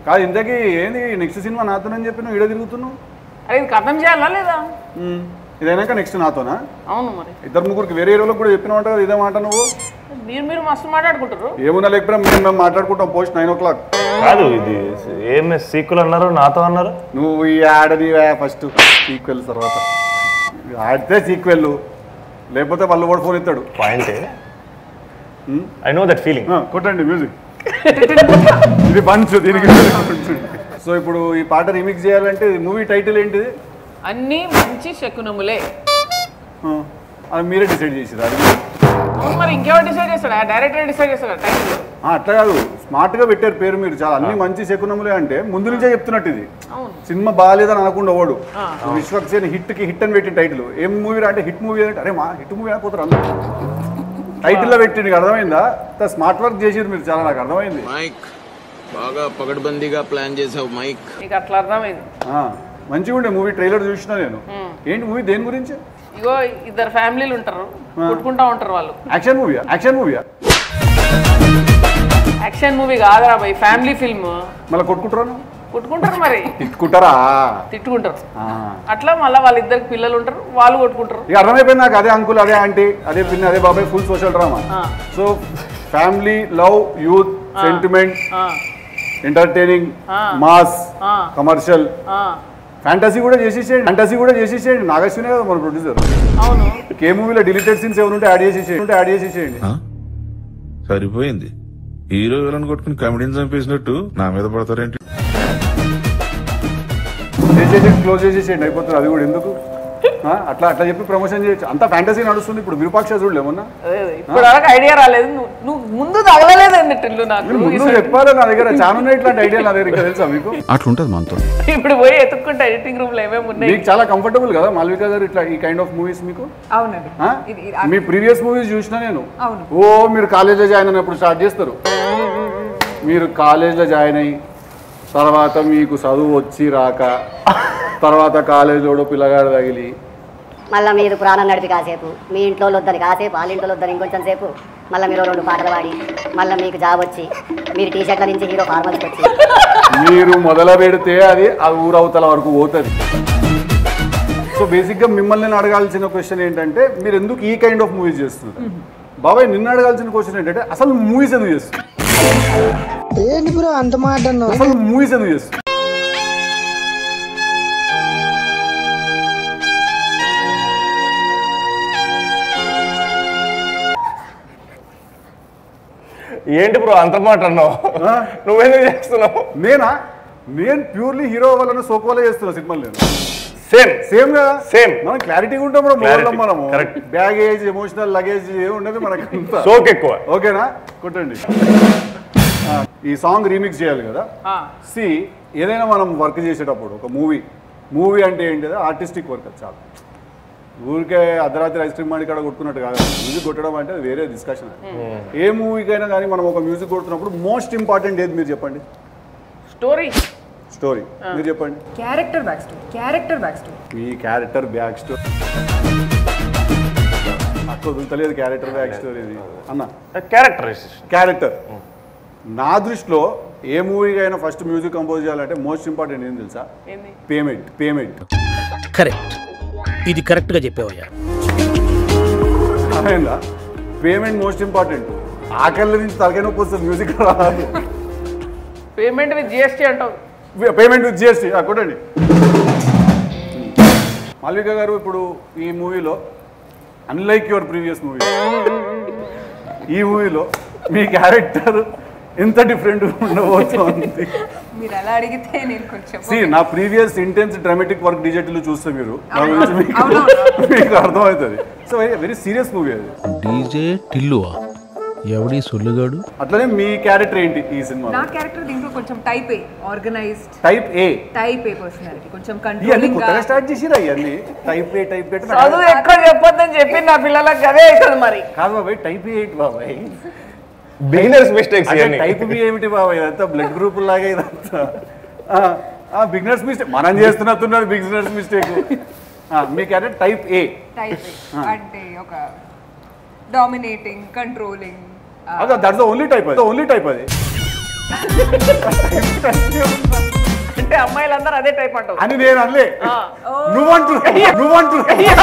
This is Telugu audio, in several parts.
కాదు ఇంతకీ ఏంది నెక్స్ట్ సినిమా నాతోనని చెప్పి నువ్వు ఈడ తిరుగుతున్నావు అరే ఇది కథం చేయాలా లేదా ఉమ్. ఇదైనాక నెక్స్ట్ నాతోనా అవును మరి ఇద్దరు ముగ్గురికి వేరే ఏరియాలో కూడా చెప్పిన కదా ఇదే మాట నువ్వు మీరు మీరు మస్తు మాట్లాడుకుంటారు ఏమున్నా లేకపోయినా మేము మేము మాట్లాడుకుంటాం పోస్ట్ నైన్ ఓ క్లాక్ కాదు ఇది ఏం సీక్వెల్ అన్నారు నాతో అన్నారు నువ్వు ఈ ఆడని ఫస్ట్ సీక్వెల్ తర్వాత ఆడితే సీక్వెల్ లేకపోతే వాళ్ళు కూడా ఫోన్ ఎత్తాడు పాయింటే Hmm? I know that feeling ఆ, కొట్టండి మ్యూజిక్ ఇది బంచ్ దీనికి సో ఇప్పుడు ఈ పాట రీమిక్స్ చేయాలంటే మూవీ టైటిల్ ఏంటిది అన్నీ మంచి శకునములే ఆ, అది మీరే డిసైడ్ చేసిరా అది అవును మరి ఇంకెవరు డిసైడ్ చేస్తాడా డైరెక్టర్ డిసైడ్ చేస్తాడా టైటిల్ ఆ, అట్లా కాదు స్మార్ట్ గా పెట్టారు పేరు మీరు చాలా అన్ని మంచి శకునములే అంటే ముందు నుంచే చెప్తున్నట్టు ఇది అవును సినిమా బాగాలేదని అనకుండా ఓడు ఆ. విశ్వక్సేన్ హిట్ కి హిట్ అని పెట్టిన టైటిల్ ఏం మూవీ అంటే హిట్ మూవీ అంటే అరే మా హిట్ మూవీ అయిపోతారు అందరూ టైటిల్ లో పెట్టి నీకు అర్థమైందా స్మార్ట్ వర్క్ చేసిరు మీరు చాలా నాకు అర్థమైంది మైక్ బాగా పగడ్బందీగా ప్లాన్ చేసావు మైక్ నీకు అట్లా అర్థమైంది ఆ, మంచిగా ఉండే మూవీ ట్రైలర్ చూసినా నేను ఏంటి మూవీ దేని గురించి ఇగో ఇద్దరు ఫ్యామిలీలు ఉంటారు కొట్టుకుంటా ఉంటారు వాళ్ళు యాక్షన్ మూవీయా యాక్షన్ మూవీయా యాక్షన్ మూవీ కాదురా బై ఫ్యామిలీ ఫిల్మ్ మళ్ళీ కొట్టుకుంటారా కొట్టుకుంటారు మరి తిట్టుకుంటారా తిట్టుకుంటారు ఆ. అట్లా మళ్ళీ వాళ్ళిద్దరికి పిల్లలు ఉంటారు వాళ్ళు కొట్టుకుంటారు ఇక అర్థమైపోయింది నాకు అదే అంకుల్ అదే ఆంటీ అదే పిన్ని అదే బాబాయ్ ఫుల్ సోషల్ డ్రామా ఆ. So family love youth sentiment ఆ, ఎంటర్టైనింగ్ ఆ. మాస్ ఆ. కమర్షియల్ ఆ, ఫ్యాంటసీ కూడా చేసేసేయండి ఫ్యాంటసీ కూడా చేసేసేయండి నాగశ్వినే కదా మన ప్రొడ్యూసర్ అవును కే మూవీలో డిలీటెడ్ సీన్స్ ఏమైనా ఉంటే యాడ్ చేసేసేయండి ఉంటే యాడ్ చేసేసేయండి ఆ? సరిపోయింది హీరో విలన్ కొట్టుకుని కమెడీని చంపేసినట్టు నా మీద పడతారేంటి చేసేసి క్లోజ్ చేసేసేయండి అయిపోతుంది అది కూడా ఎందుకు ఆ, అట్లా అట్లా చెప్పి ప్రమోషన్ చేయొచ్చు అంత ఫ్యాంటసీ నడుస్తుంది ఇప్పుడు విరూపాక్ష చూడలేమన్నా అదే అదే. ఇప్పుడు వరకు ఐడియా రాలేదు నువ్వు నువ్వు ముందు తగలలేదు అన్నట్టు నాకు మీరు ముందు చెప్పాలి నా దగ్గర చాలా ఉన్నాయి ఇట్లాంటి ఐడియా నా దగ్గర ఇంకా తెలుసా మీకు అట్లుంటది మనతో ఇప్పుడు పోయి ఎత్తుక్కుంటా ఎడిటింగ్ రూమ్ లో ఏమేమి ఉన్నాయి మీకు చాలా కంఫర్టబుల్ కదా మాల్విక గారు ఇట్లా ఈ కైండ్ ఆఫ్ మూవీస్ మీకు అవునండి ఆ? ఇది- ఇది- మీ ప్రీవియస్ మూవీస్ చూసినా నేను అవును. ఓ మీరు కాలేజ్లో జాయిన్ అయినప్పుడు స్టార్ట్ చేస్తారు మీరు కాలేజ్లో జాయిన్ అయ్యి తర్వాత మీకు చదువు వచ్చి రాక తర్వాత కాలేజీలో పిల్లగాడు తగిలి మళ్ళీ మీరు ప్రాణం నడిపి కాసేపు మీ ఇంట్లో వద్దని కాసేపు వాళ్ళ ఇంట్లో వద్దని ఇంకొంచెం సేపు మళ్ళీ మీరు రెండు పాటలు పాడి మళ్ళీ మీకు జాబ్ వచ్చి మీరు టీ షర్ట్ల నుంచి హీరో ఫార్మల్స్కి వచ్చి మీరు మొదలు పెడితే అది ఆ ఊరవతల వరకు పోతుంది సో బేసిక్గా మిమ్మల్ని నేను అడగాల్సిన క్వశ్చన్ ఏంటంటే మీరు ఎందుకు ఈ కైండ్ ఆఫ్ మూవీస్ చేస్తున్నారు బాబాయ్ నిన్ను అడగాల్సిన క్వశ్చన్ ఏంటంటే అసలు మూవీస్ ఎందుకు చేస్తున్నారు ఏంటి బ్రో అంత మాట అన్నావు అసలు మూవీస్ ఎందుకు చేస్తున్నారు ఏంటి బ్రో అంత మాట అన్నావు ఆ? నువ్వెందుకు చేస్తున్నావు నేనా నేను ప్యూర్లీ హీరో వల్ల సోకోవల్ల చేస్తున్నా సినిమాలు నేను సేమ్ సేమ్ కదా Same. మనం క్లారిటీగా ఉంటాం మనం Clarity. మోడలం మనము Correct. బ్యాగేజ్ ఎమోషనల్ లగేజ్ ఏమి ఉండదు మనకి అంతా సోక్ ఎక్కువ ఓకేనా కొట్టండి ఆ, ఈ సాంగ్ రీమిక్స్ చేయాలి కదా ఆ, సి ఏదైనా మనం వర్క్ చేసేటప్పుడు ఒక మూవీ మూవీ అంటే ఏంటి ఆర్టిస్టిక్ వర్క్ అది చాలా ఊరికే అర్ధరాత్రి ఐస్ క్రీమ్ మాడి కాడ కొట్టుకున్నట్టు కాదు మ్యూజిక్ కొట్టడం అంటే అది వేరే డిస్కషన్ ఏ మూవీకైనా కానీ మనం ఒక మ్యూజిక్ కొడుతున్నప్పుడు మోస్ట్ ఇంపార్టెంట్ ఏది మీరు చెప్పండి స్టోరీ స్టోరీ మీరు చెప్పండి character back story character back story మీ క్యారెక్టర్ బ్యాక్ స్టోరీ అక్క వదులుతలేదు క్యారెక్టర్ బ్యాక్ స్టోరీ ఇది అన్న క్యారెక్టరైజేషన్ క్యారెక్టర్ నా దృష్టిలో ఏ మూవీకైనా ఫస్ట్ మ్యూజిక్ కంపోజ్ చేయాలంటే మోస్ట్ ఇంపార్టెంట్ ఏం తెలుసా ఏంది పేమెంట్ పేమెంట్ కరెక్ట్ ఇది కరెక్ట్ గా చెప్పావయ్యా అర్థమైందా పేమెంట్ మోస్ట్ ఇంపార్టెంట్ ఆకలి నుంచి తలకాయ నొప్పి వస్తుంది మ్యూజిక్ రాదు పేమెంట్ విత్ జిఎస్టీ అంటావు పేమెంట్ విత్ జిఎస్టీ కొట్టండి మాల్విక గారు ఇప్పుడు ఈ మూవీలో అన్లైక్ యువర్ ప్రీవియస్ మూవీ ఈ మూవీలో మీ క్యారెక్టర్ ఎంత డిఫరెంట్ ఉండబోతోంది మీరు అలా అడిగితే నేను కొంచెం సి నా previous intense dramatic work digital చూస్తే మీరు దాని అవును. గురించి మీకు అవునవును. మీకు అర్థమవుతుంది సో వెరీ సీరియస్ మూవీ అది డీజే టిల్లువా ఎవడి సొల్లుగాడు అట్లనే మీ క్యారెక్టర్ ఏంటి ఈ నా సినిమా క్యారెక్టర్ దీంట్లో కొంచెం type A organized type A type A personality కొంచెం ఇవన్నీ కంట్రోలింగ్ కొత్తగా స్టార్ట్ చేసిరా ఇవన్నీ టైప్ ఏ టైప్ ఏ చదువు ఎక్కువ చెప్పొద్దని చెప్పి నా పిల్లలకు అదే అవుతుంది మరి కాదు బాబాయ్ టైప్ ఏ ఏంటి బాబాయ్ బిగినర్స్ మిస్టేక్స్ అంటే ఇవన్నీ టైప్ బి ఏమిటి బాబాయ్ ఇదంతా బ్లడ్ గ్రూప్ లాగా ఇదంతా బిగినర్స్ మిస్టేక్ మనం చేస్తున్నట్టున్నారు బిగినర్స్ మిస్టేక్ మీ character type A type A అంటే ఒక డామినేటింగ్ కంట్రోలింగ్ అదే దట్స్ ద ఓన్లీ టైప్ అది ఓన్లీ టైప్ అది అంటే అమ్మాయిలందరూ అదే టైప్ అంటావు అని నేను అనలే నువ్వంటు నువ్వంటు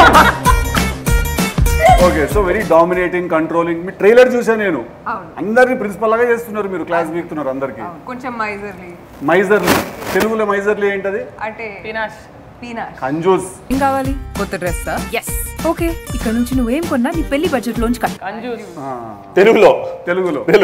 okay so very dominating controlling మీ ట్రైలర్ చూసా నేను అవును. అందరిని ప్రిన్సిపల్ లాగా చేస్తున్నారు మీరు క్లాస్ వీక్తున్నారు అందరికి కొంచెం మైజర్లీ మైజర్లీ తెలుగులో మైజర్లీ ఏంటది అంటే వినాష్ పీనాష్ కంజూస్ ఏం కావాలి కొత్త డ్రెస్ ఎస్ ఓకే ఇక్కడ నుంచి నువ్వేం కొన్నా నీ పెళ్లి బడ్జెట్ లోంచి కట్ కంజూస్ తెలుగులో తెలుగులో